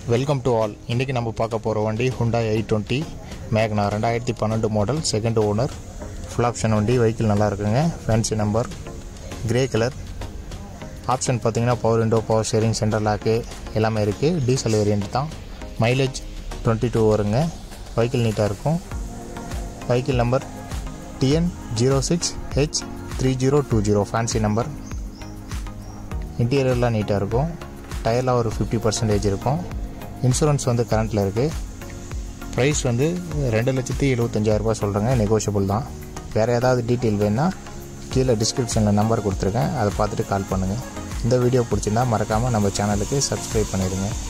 welcome to all இன்றைக்கி நம்ம பார்க்க போகிற வண்டி ஹுண்டா எயிட் டுவெண்ட்டி மேக்னா ரெண்டாயிரத்தி பன்னெண்டு model second owner full option வண்டி வெஹிக்கிள் நல்லா இருக்குங்க fancy number grey colour option பார்த்தீங்கன்னா power window power steering central lock எல்லாமே இருக்குது டீசல் வேரியண்ட் தான் மைலேஜ் டுவெண்ட்டி டூ வருங்க வெஹிக்கிள் நீட்டாக இருக்கும் vehicle number TN zero six H three zero two zero fancy number இன்டீரியர்லாம் நீட்டாக இருக்கும் டயர்லாம் ஒரு ஃபிஃப்டி பர்சன்டேஜ் இருக்கும் இன்சூரன்ஸ் வந்து கரண்ட்டில் இருக்குது ப்ரைஸ் வந்து ரெண்டு லட்சத்தி எழுபத்தஞ்சாயிரரூபா சொல்கிறேங்க நெகோஷியபிள் தான் வேறு ஏதாவது டீட்டெயில் வேணுன்னா கீழே டிஸ்கிரிப்ஷனில் நம்பர் கொடுத்துருக்கேன் அதை பார்த்துட்டு கால் பண்ணுங்கள் இந்த வீடியோ பிடிச்சிருந்தா மறக்காமல் நம்ம சேனலுக்கு சப்ஸ்கிரைப் பண்ணிடுங்க